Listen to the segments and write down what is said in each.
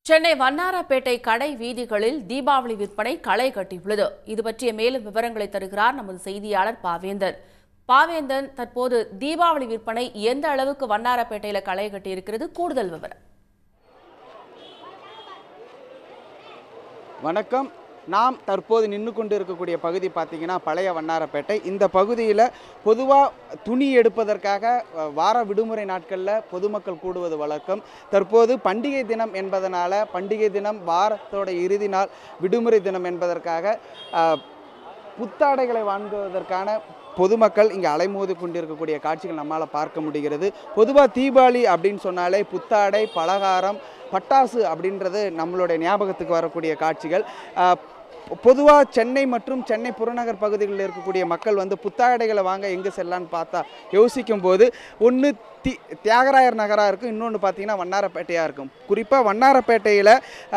சென்னை வண்ணாரப்பேட்டை கடை வீதிகளில் தீபாவளி விற்பனை களை கட்டியுள்ளது இது பற்றிய மேலும் விவரங்களை தருகிறார் நமது செய்தியாளர் பாவேந்தன் பாவேந்தன் தற்போது தீபாவளி விற்பனை எந்த அளவுக்கு வண்ணாரப்பேட்டையில களை கட்டியிருக்கிறது கூடுதல் விவரம் வணக்கம் நாம் தற்போது நின்று கொண்டு இருக்கக்கூடிய பகுதி பார்த்தீங்கன்னா பழைய வண்ணாரப்பேட்டை இந்த பகுதியில் பொதுவாக துணி எடுப்பதற்காக அஹ், வார விடுமுறை நாட்களில் பொதுமக்கள் கூடுவது வழக்கம் தற்போது பண்டிகை தினம் என்பதனால பண்டிகை தினம் வாரத்தோட இறுதி நாள் விடுமுறை தினம் என்பதற்காக அஹ், புத்தாடைகளை வாங்குவதற்கான பொதுமக்கள் இங்கே அலைமோதி கொண்டிருக்கக்கூடிய காட்சிகள் நம்மால் பார்க்க முடிகிறது பொதுவாக தீபாவளி அப்படின்னு சொன்னாலே புத்தாடை பலகாரம் பட்டாசு அப்படின்றது நம்மளுடைய ஞாபகத்துக்கு வரக்கூடிய காட்சிகள் பொதுவாக சென்னை மற்றும் சென்னை புறநகர் பகுதிகளில் இருக்கக்கூடிய மக்கள் வந்து புத்தாடைகளை வாங்க எங்கே செல்லலான்னு பார்த்தா யோசிக்கும் போது ஒன்று தி தியாகராயர் நகராக இருக்கும் இன்னொன்று பார்த்தீங்கன்னா வண்ணாரப்பேட்டையாக இருக்கும் குறிப்பாக வண்ணாரப்பேட்டையில்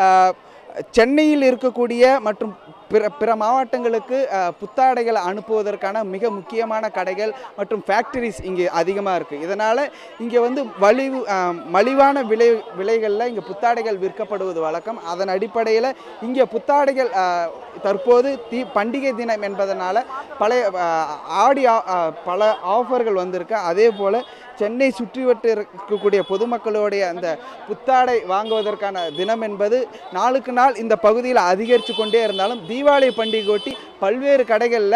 சென்னையில் இருக்கக்கூடிய மற்றும் பிற பிற மாவட்டங்களுக்கு அஹ், புத்தாடைகளை அனுப்புவதற்கான மிக முக்கியமான கடைகள் மற்றும் ஃபேக்டரிஸ் இங்கே அதிகமாக இருக்குது இதனால் இங்கே வந்து வலிவு அஹ், மலிவான விலை விலைகளில் இங்கே புத்தாடைகள் விற்கப்படுவது வழக்கம் அதன் அடிப்படையில் இங்கே புத்தாடைகள் அஹ், தற்போது தீ பண்டிகை தினம் என்பதனால பழைய அஹ், ஆடி ஆ- அஹ், பல ஆஃபர்கள் வந்திருக்கு அதே போல் சென்னை சுற்றிவட்டு இருக்கக்கூடிய பொதுமக்களுடைய அந்த புத்தாடை வாங்குவதற்கான தினம் என்பது நாளுக்கு நாள் இந்த பகுதியில் அதிகரித்து கொண்டே இருந்தாலும் தீபாவளி பண்டிகை ஒட்டி பல்வேறு கடைகளில்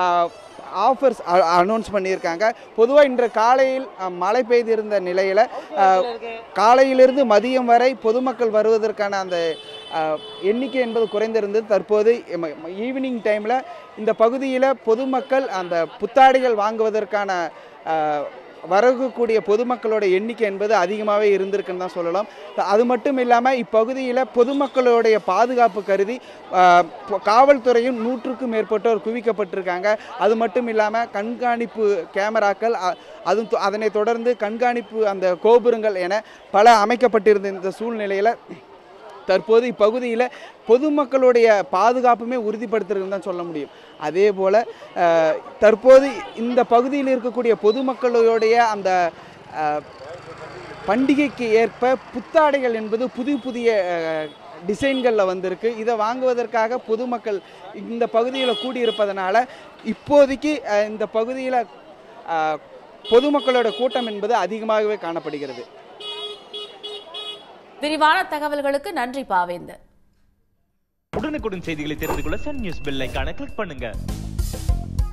ஆஃபர்ஸ் அனௌன்ஸ் பண்ணியிருக்காங்க பொதுவாக இன்று காலையில் அஹ், மழை பெய்திருந்த நிலையில் காலையிலிருந்து மதியம் வரை பொதுமக்கள் வருவதற்கான அந்த அஹ், எண்ணிக்கை என்பது குறைந்திருந்தது தற்போது ஈவினிங் டைமில் இந்த பகுதியில் பொதுமக்கள் அந்த புத்தாடைகள் வாங்குவதற்கான அஹ், வரக்கூடிய பொதுமக்களோட எண்ணிக்கை என்பது அதிகமாகவே இருந்திருக்குன்னு தான் சொல்லலாம் அது மட்டும் இல்லாமல் இப்பகுதியில் பொதுமக்களுடைய பாதுகாப்பு கருதி ஆஹ், பொ- காவல்துறையும் நூற்றுக்கும் மேற்பட்டோர் குவிக்கப்பட்டிருக்காங்க அது மட்டும் இல்லாமல் கண்காணிப்பு கேமராக்கள் அ- அதுவும் தொ- அதனைத் தொடர்ந்து கண்காணிப்பு அந்த கோபுரங்கள் என பல அமைக்கப்பட்டிருந்த இந்த சூழ்நிலையில் தற்போது இப்பகுதியில் பொதுமக்களுடைய பாதுகாப்புமே உறுதிப்படுத்துறதுன்னு தான் சொல்ல முடியும் அதே போல் தற்போது இந்த பகுதியில் இருக்கக்கூடிய பொதுமக்களுடைய அந்த அஹ், பண்டிகைக்கு ஏற்ப புத்தாடைகள் என்பது புது புதிய டிசைன்களில் வந்திருக்கு இதை வாங்குவதற்காக பொதுமக்கள் இந்த பகுதியில் கூடியிருப்பதனால இப்போதைக்கு அஹ், இந்த பகுதியில் அஹ், பொதுமக்களோட கூட்டம் என்பது அதிகமாகவே காணப்படுகிறது விரிவான தகவல்களுக்கு நன்றி பாவேந்தன் உடனுக்குடன் செய்திகளை தெரிந்து கொள்ள சன் நியூஸ் பெல் ஐகானை கிளிக் பண்ணுங்க